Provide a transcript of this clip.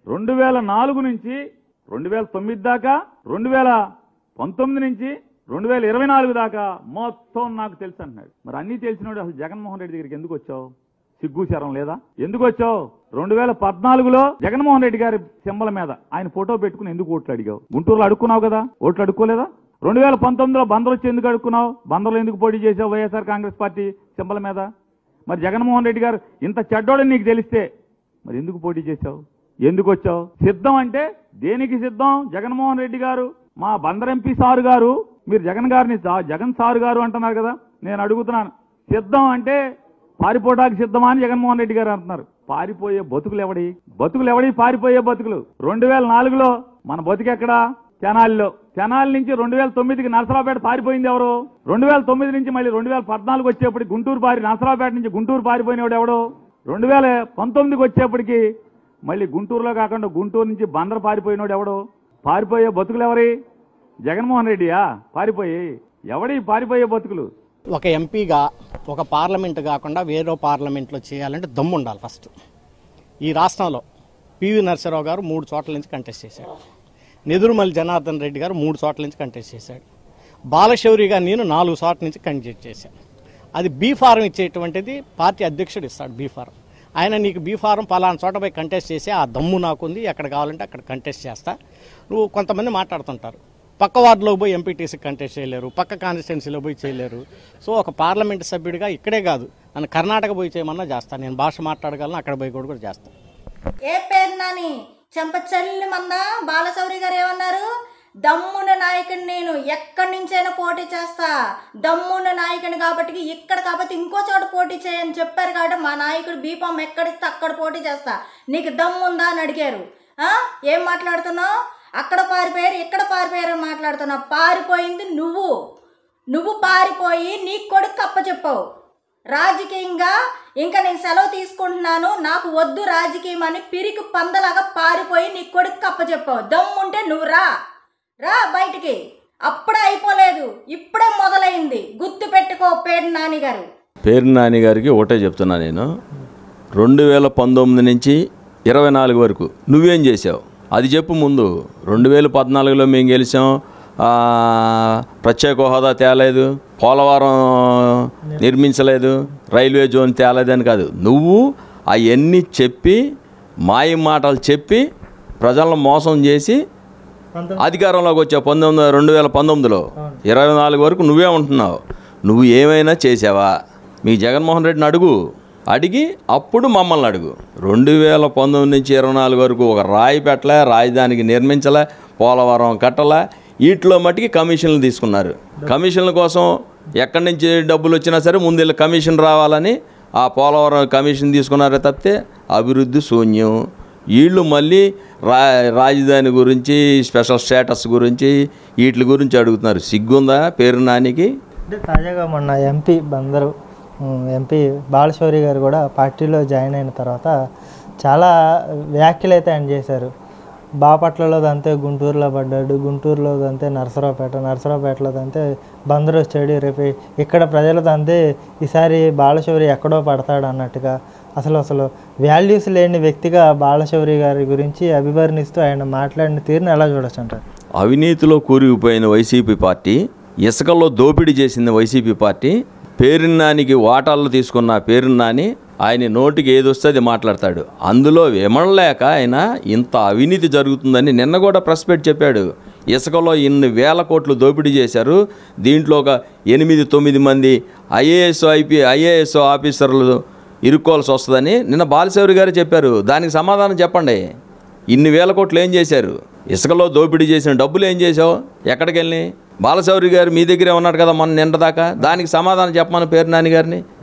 రెండు వేల నాలుగు నుంచి రెండు వేల తొమ్మిది దాకా రెండు వేల పంతొమ్మిది నుంచి రెండు వేల ఇరవై నాలుగు దాకా మొత్తం నాకు తెలుసు అంటున్నాడు మరి అన్నీ తెలిసినోడు అసలు జగన్మోహన్ రెడ్డి దగ్గరికి ఎందుకు వచ్చావు సిగ్గు శరం లేదా ఎందుకు వచ్చావు రెండు వేల పద్నాలుగులో జగన్మోహన్ రెడ్డి గారి సింబల మీద ఆయన ఫోటో పెట్టుకుని ఎందుకు ఓట్లు అడిగావు గుంటూరులో అడుక్కున్నావు కదా ఓట్లు అడుక్కోలేదా రెండు వేల పంతొమ్మిదిలో బందర్ వచ్చి ఎందుకు అడుక్కున్నావు బందర్లో ఎందుకు పోటీ చేసావు వైఎస్ఆర్ కాంగ్రెస్ పార్టీ సింబల మీద మరి జగన్మోహన్ రెడ్డి గారు ఇంత చెడ్డోడని నీకు తెలిస్తే మరి ఎందుకు పోటీ చేశావు ఎందుకు వచ్చావు సిద్ధం అంటే దేనికి సిద్ధం జగన్మోహన్ రెడ్డి గారు మా బందర్ ఎంపీ సారు గారు మీరు జగన్ గారిని సా- జగన్ సారు గారు అంటున్నారు కదా నేను అడుగుతున్నాను సిద్ధం అంటే పారిపోవడానికి సిద్ధమా అని జగన్మోహన్ రెడ్డి గారు అంటున్నారు పారిపోయే బతుకులు ఎవడి బతుకులు ఎవడి పారిపోయే బతుకులు రెండు వేల నాలుగులో మన బతుకు ఎక్కడా తెనాలిలో తెనాలి నుంచి రెండు వేల తొమ్మిదికి నరసరావుపేట పారిపోయింది ఎవరు రెండు వేల తొమ్మిది నుంచి మళ్ళీ రెండు వేల పద్నాలుగు వచ్చేప్పటికి గుంటూరు పారి నరసరావుపేట నుంచి గుంటూరు పారిపోయినవాడు ఎవడు రెండు వేల పంతొమ్మిదికి వచ్చేప్పటికి మళ్ళీ గుంటూరులో కాకుండా గుంటూరు నుంచి బందర పారిపోయినోడు ఎవడు పారిపోయే బతుకులు ఎవరి జగన్మోహన్ రెడ్డియా పారిపోయి ఎవడి పారిపోయే బతుకులు ఒక ఎంపీగా ఒక పార్లమెంట్ కాకుండా వేరే పార్లమెంట్లో చేయాలంటే దమ్ము ఉండాలి ఫస్ట్ ఈ రాష్ట్రంలో పివి నరసింహరావు గారు మూడు చోట్ల నుంచి కంటెస్ట్ చేశాడు నెదురుమల్లి జనార్దన్ రెడ్డి గారు మూడు చోట్ల నుంచి కంటెస్ట్ చేశాడు బాలశౌరి గారు నేను నాలుగు చోట్ల నుంచి కంటెస్ట్ చేశాను అది బీ ఫారం ఇచ్చేటువంటిది పార్టీ అధ్యక్షుడు ఇస్తాడు బీ ఫారం ఆయన నీకు బీ ఫారం పలానా చోట పోయి కంటెస్ట్ చేసి ఆ దమ్ము నాకుంది ఎక్కడ కావాలంటే అక్కడ కంటెస్ట్ చేస్తా నువ్వు కొంతమంది మాట్లాడుతుంటారు పక్క వార్డులో పోయి ఎంపీటీసీ కంటెస్ట్ చేయలేరు పక్క కాన్స్టిట్యున్సీలో పోయి చేయలేరు సో ఒక పార్లమెంట్ సభ్యుడిగా ఇక్కడే కాదు నన్ను కర్ణాటక పోయి చేయమన్నా చేస్తాను నేను భాష మాట్లాడగలను అక్కడ పోయి కూడా కూడా చేస్తాను ఏ పేరు నాని చెంపచెల్లి మన్న బాలశౌరి గారు ఏమన్నారు దమ్మున నాయకుని నేను ఎక్కడి నుంచైనా పోటీ చేస్తా దమ్మున నాయకుని కాబట్టి ఇక్కడ కాబట్టి ఇంకో చోట పోటీ చేయని చెప్పారు కాబట్టి మా నాయకుడు బీపం ఎక్కడిస్తే అక్కడ పోటీ చేస్తా నీకు దమ్ము ఉందా అని అడిగారు ఆ? ఏం మాట్లాడుతున్నావు అక్కడ పారిపోయారు ఇక్కడ పారిపోయారు అని మాట్లాడుతున్నావు పారిపోయింది నువ్వు నువ్వు పారిపోయి నీ కొడుకు అప్పచెప్పావు రాజకీయంగా ఇంకా నేను సెలవు తీసుకుంటున్నాను నాకు వద్దు రాజకీయం అని పిరికి పందలాగా పారిపోయి నీ కొడుకు అప్పచెప్పావు దమ్ముంటే నువ్వు రా రా బయటికి అప్పుడే అయిపోలేదు ఇప్పుడే మొదలైంది గుర్తు పెట్టుకో పేరు నాని గారు పేరు నాని గారికి ఒకటే చెప్తున్నా నేను రెండు వేల పంతొమ్మిది నుంచి ఇరవై నాలుగు వరకు నువ్వేం చేసావు అది చెప్పు ముందు రెండు వేల పద్నాలుగులో మేము గెలిచాం ఆ, ప్రత్యేక హోదా తేలేదు పోలవరం నిర్మించలేదు రైల్వే జోన్ తేలేదని కాదు నువ్వు అవన్నీ చెప్పి మాయ మాటలు చెప్పి ప్రజలను మోసం చేసి అధికారంలోకి వచ్చావు పంతొమ్మిది రెండు వేల పంతొమ్మిదిలో ఇరవై నాలుగు వరకు నువ్వే ఉంటున్నావు నువ్వు ఏమైనా చేసావా మీ జగన్మోహన్ రెడ్డిని అడుగు అడిగి అప్పుడు మమ్మల్ని అడుగు రెండు వేల పంతొమ్మిది నుంచి ఇరవై నాలుగు వరకు ఒక రాయి పెట్టలే రాజధానికి నిర్మించలే పోలవరం కట్టలే వీటిలో మట్టికి కమిషన్లు తీసుకున్నారు కమిషన్ల కోసం ఎక్కడి నుంచి డబ్బులు వచ్చినా సరే ముందు వీళ్ళ కమిషన్ రావాలని ఆ పోలవరం కమిషన్ తీసుకున్నారే తప్పితే అభివృద్ధి శూన్యం వీళ్ళు మళ్ళీ రా రాజధాని గురించి స్పెషల్ స్టేటస్ గురించి వీటి గురించి అడుగుతున్నారు సిగ్గుందా పేరు నానికి అంటే తాజాగా మొన్న ఎంపీ బందరు ఉమ్, ఎంపీ బాలశౌరి గారు కూడా పార్టీలో జాయిన్ అయిన తర్వాత చాలా వ్యాఖ్యలు అయితే ఆయన చేశారు బాపట్లలో దంతే గుంటూరులో పడ్డాడు గుంటూరులో దంతే నరసరావుపేట నరసరావుపేటలో దంతే బందరు వచ్చాడు రేపు ఇక్కడ ప్రజలు దంతే ఈసారి బాలశౌరి ఎక్కడో పడతాడు అన్నట్టుగా అసలు అసలు వాల్యూస్ లేని వ్యక్తిగా బాలశౌరి గారి గురించి అభివర్ణిస్తూ ఆయన మాట్లాడిన తీరుని ఎలా చూడొచ్చు అంటారు అవినీతిలో కూరుకుపోయిన వైసీపీ పార్టీ ఇసుకలో దోపిడీ చేసింది వైసీపీ పార్టీ పేరున్నానికి వాటాలు తీసుకున్న పేరున్నాని ఆయన నోటికి ఏది వస్తే అది మాట్లాడతాడు అందులో విమడలేక ఆయన ఇంత అవినీతి జరుగుతుందని నిన్న కూడా ప్రెస్ పెట్టి చెప్పాడు ఇసుకలో ఇన్ని వేల కోట్లు దోపిడీ చేశారు దీంట్లో ఒక ఎనిమిది తొమ్మిది మంది ఐఏఎస్ ఐపీ ఐఏఎస్ ఆఫీసర్లు ఇరుక్కోవాల్సి వస్తుందని నిన్న బాలశౌరి గారు చెప్పారు దానికి సమాధానం చెప్పండి ఇన్ని వేల కోట్లు ఏం చేశారు ఇసుకలో దోపిడీ చేసిన డబ్బులు ఏం చేసావు ఎక్కడికి వెళ్ళి బాలశౌరి గారు మీ దగ్గరే ఉన్నాడు కదా మొన్న నిండదాకా దానికి సమాధానం చెప్పమని పేరు నాని గారిని